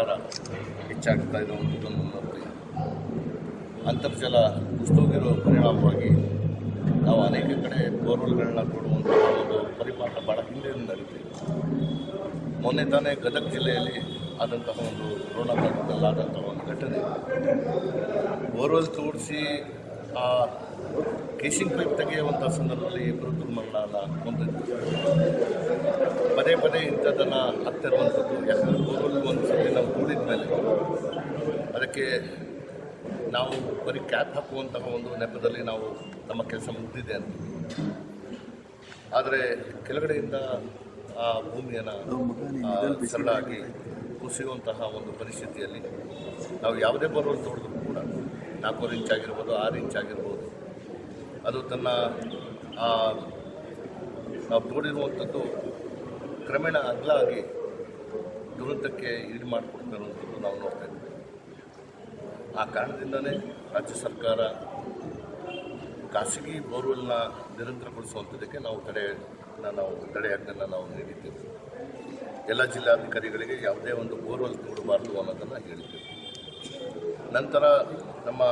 ವಿಸ್ತಾರ ಹೆಚ್ಚಾಗ್ತಾ ಇರುವಂಥದ್ದು ನನ್ನ ಅಭಿಪ್ರಾಯ ಅಂತರ್ಜಲ ಕುಸಿದೋಗಿರೋ ಪರಿಣಾಮವಾಗಿ ನಾವು ಅನೇಕ ಕಡೆ ಬೋರ್ವೆಲ್ಗಳನ್ನ ಕೊಡುವಂತಹ ಒಂದು ಪರಿಪಾಠ ಭಾಳ ಹಿಂದೆ ನಡೀತಿದೆ ಮೊನ್ನೆ ತಾನೇ ಗದಗ ಜಿಲ್ಲೆಯಲ್ಲಿ ಆದಂತಹ ಒಂದು ಕೊರೋನಾ ಕಾಲದಲ್ಲಿ ಆದಂತಹ ಒಂದು ಘಟನೆ ಬೋರ್ವೆಲ್ ತೋಡಿಸಿ ಆ ಕೇಸಿಂಗ್ ಪೈಪ್ ತೆಗೆಯುವಂಥ ಸಂದರ್ಭದಲ್ಲಿ ಇಬ್ಬರು ದುರ್ಮರಣನ ಹೊಂದಿದ್ದು ಪದೇ ಪದೇ ಇಂಥದ್ದನ್ನು ಆಗ್ತಿರುವಂಥದ್ದು ಯಾಕಂದರೆ ಬೋರ್ವೆಲ್ ಒಂದು ಸಲ ನಾವು ಕೂಡಿದ ಮೇಲೆ ಅದಕ್ಕೆ ನಾವು ಬರೀ ಕ್ಯಾಪ್ ಹಾಕುವಂತಹ ಒಂದು ನೆಪದಲ್ಲಿ ನಾವು ನಮ್ಮ ಕೆಲಸ ಮುಗಿದಿದೆ ಅಂತ ಆದರೆ ಕೆಳಗಡೆಯಿಂದ ಆ ಭೂಮಿಯನ್ನು ಸರಳಾಗಿ ಕುಸಿಯುವಂತಹ ಒಂದು ಪರಿಸ್ಥಿತಿಯಲ್ಲಿ ನಾವು ಯಾವುದೇ ಬೋರ್ವೆಲ್ ತೋಡಿದ್ರು ಕೂಡ ನಾಲ್ಕೂವರೆ ಇಂಚ್ ಆಗಿರ್ಬೋದು ಆರು ಇಂಚ್ ಆಗಿರ್ಬೋದು ಅದು ತನ್ನ ಆ, ನಾವು ತೋಡಿರುವಂಥದ್ದು ಕ್ರಮೇಣ ಅಗಲ ಆಗಿ ದುರಂತಕ್ಕೆ ಈಡು ಮಾಡಿಕೊಡ್ತಾ ಇರುವಂಥದ್ದು ನಾವು ನೋಡ್ತಾ ಇದ್ದೀವಿ ಆ ಕಾರಣದಿಂದನೇ ರಾಜ್ಯ ಸರ್ಕಾರ ಖಾಸಗಿ ಬೋರ್ವೆಲ್ನ ನಿರಂತರಗೊಳಿಸುವಂಥದ್ದಕ್ಕೆ ನಾವು ತಡೆ ನಾವು ತಡೆಯಾಜ್ಞೆಯನ್ನು ನಾವು ನೀಡಿದ್ದೇವೆ ಎಲ್ಲ ಜಿಲ್ಲಾಧಿಕಾರಿಗಳಿಗೆ ಯಾವುದೇ ಒಂದು ಬೋರ್ವೆಲ್ ತೋಡಬಾರ್ದು ಅನ್ನೋದನ್ನು ಹೇಳಿದ್ದೇವೆ ನಂತರ ನಮ್ಮ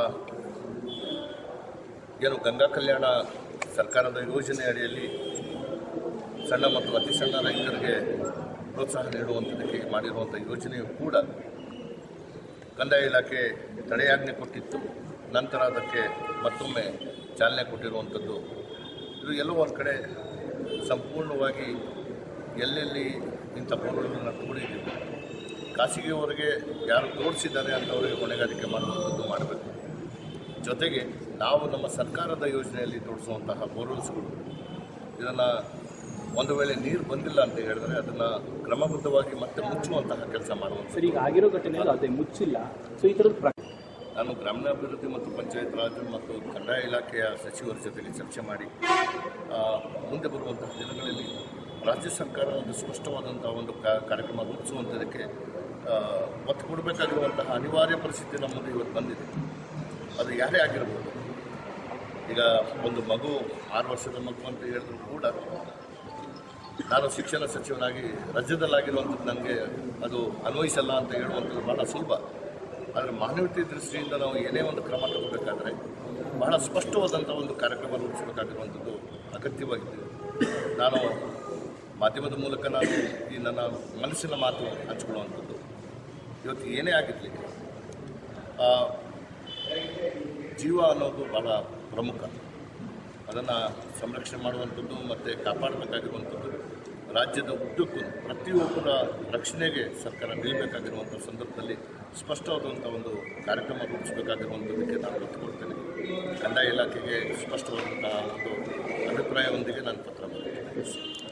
ಏನು ಗಂಗಾ ಕಲ್ಯಾಣ ಸರ್ಕಾರದ ಯೋಜನೆ ಅಡಿಯಲ್ಲಿ ಸಣ್ಣ ಮತ್ತು ಅತಿ ಸಣ್ಣ ರೈತರಿಗೆ ಪ್ರೋತ್ಸಾಹ ನೀಡುವಂಥದ್ದಕ್ಕೆ ಮಾಡಿರುವಂಥ ಯೋಜನೆಯು ಕೂಡ ಕಂದಾಯ ಇಲಾಖೆ ತಡೆಯಾಜ್ಞೆ ಕೊಟ್ಟಿತ್ತು ನಂತರ ಅದಕ್ಕೆ ಮತ್ತೊಮ್ಮೆ ಚಾಲನೆ ಕೊಟ್ಟಿರುವಂಥದ್ದು ಇದು ಎಲ್ಲೋ ಒಂದು ಕಡೆ ಸಂಪೂರ್ಣವಾಗಿ ಎಲ್ಲೆಲ್ಲಿ ಇಂಥ ಬೋರ್ಗಳನ್ನು ತೋಡಿದ್ದೀವಿ ಖಾಸಗಿಯವರಿಗೆ ಯಾರು ತೋರಿಸಿದ್ದಾರೆ ಅಂತವರಿಗೆ ಹೊಣೆಗಾರಿಕೆ ಮಾಡುವಂಥದ್ದು ಮಾಡಬೇಕು ಜೊತೆಗೆ ನಾವು ನಮ್ಮ ಸರ್ಕಾರದ ಯೋಜನೆಯಲ್ಲಿ ತೋರಿಸುವಂತಹ ಬೋರ್ವೆಲ್ಸ್ಗಳು ಇದನ್ನು ಒಂದು ವೇಳೆ ನೀರು ಬಂದಿಲ್ಲ ಅಂತ ಹೇಳಿದ್ರೆ ಅದನ್ನು ಕ್ರಮಬದ್ಧವಾಗಿ ಮತ್ತೆ ಮುಚ್ಚುವಂತಹ ಕೆಲಸ ಮಾಡುವಂಥ ಸರ್ ಈಗ ಆಗಿರೋ ಘಟನೆಯಲ್ಲಿ ಅದೇ ಮುಚ್ಚಿಲ್ಲ ಸೊ ಈ ಥರದ ಪ್ರ ನಾನು ಗ್ರಾಮೀಣಾಭಿವೃದ್ಧಿ ಮತ್ತು ಪಂಚಾಯತ್ ರಾಜ್ ಮತ್ತು ಕಂದಾಯ ಇಲಾಖೆಯ ಸಚಿವರ ಜೊತೆಗೆ ಚರ್ಚೆ ಮಾಡಿ ಆ, ಮುಂದೆ ಬರುವಂತಹ ದಿನಗಳಲ್ಲಿ ರಾಜ್ಯ ಸರ್ಕಾರ ಒಂದು ಸ್ಪಷ್ಟವಾದಂಥ ಒಂದು ಕಾ- ಕಾರ್ಯಕ್ರಮ ರೂಪಿಸುವಂಥದ್ದಕ್ಕೆ ಆ, ಒತ್ತು ಕೊಡಬೇಕಾಗಿರುವಂತಹ ಅನಿವಾರ್ಯ ಪರಿಸ್ಥಿತಿ ನಮ್ಮ ಮುಂದೆ ಇವತ್ತು ಬಂದಿದೆ ಅದು ಯಾರೇ ಆಗಿರ್ಬೋದು ಈಗ ಒಂದು ಮಗು ಆರು ವರ್ಷದ ಮಗು ಅಂತ ಹೇಳಿದ್ರು ಕೂಡ ನಾನು ಶಿಕ್ಷಣ ಸಚಿವನಾಗಿ ರಾಜ್ಯದಲ್ಲಾಗಿರುವಂಥದ್ದು ನನಗೆ ಅದು ಅನ್ವಯಿಸಲ್ಲ ಅಂತ ಹೇಳುವಂಥದ್ದು ಬಹಳ ಸುಲಭ ಆದರೆ ಮಾನವೀಯತೆ ದೃಷ್ಟಿಯಿಂದ ನಾವು ಏನೇ ಒಂದು ಕ್ರಮ ತಗೋಬೇಕಾದ್ರೆ ಬಹಳ ಸ್ಪಷ್ಟವಾದಂಥ ಒಂದು ಕಾರ್ಯಕ್ರಮ ರೂಪಿಸಬೇಕಾಗಿರುವಂಥದ್ದು ಅಗತ್ಯವಾಗಿದೆ ನಾನು ಮಾಧ್ಯಮದ ಮೂಲಕ ನಾನು ಈ ನನ್ನ ಮನಸ್ಸಿನ ಮಾತು ಹಂಚ್ಕೊಳ್ಳುವಂಥದ್ದು ಇವತ್ತು ಏನೇ ಆಗಿರಲಿ ಜೀವ ಅನ್ನೋದು ಬಹಳ ಪ್ರಮುಖ ಅದನ್ನು ಸಂರಕ್ಷಣೆ ಮಾಡುವಂಥದ್ದು ಮತ್ತು ಕಾಪಾಡಬೇಕಾಗಿರುವಂಥದ್ದು ರಾಜ್ಯದ ಉದ್ದಕ್ಕೂ ಪ್ರತಿಯೊಬ್ಬರ ರಕ್ಷಣೆಗೆ ಸರ್ಕಾರ ನಿಲ್ಲಬೇಕಾಗಿರುವಂಥ ಸಂದರ್ಭದಲ್ಲಿ ಸ್ಪಷ್ಟವಾದಂಥ ಒಂದು ಕಾರ್ಯಕ್ರಮ ರೂಪಿಸಬೇಕಾಗಿರುವಂಥದ್ದಕ್ಕೆ ನಾನು ಒತ್ತು ಕೊಡ್ತೇನೆ ಕಂದಾಯ ಇಲಾಖೆಗೆ ಸ್ಪಷ್ಟವಾದಂತಹ ಒಂದು ಅಭಿಪ್ರಾಯದೊಂದಿಗೆ ನಾನು ಪತ್ರ ಬರೆದಿದ್ದೇನೆ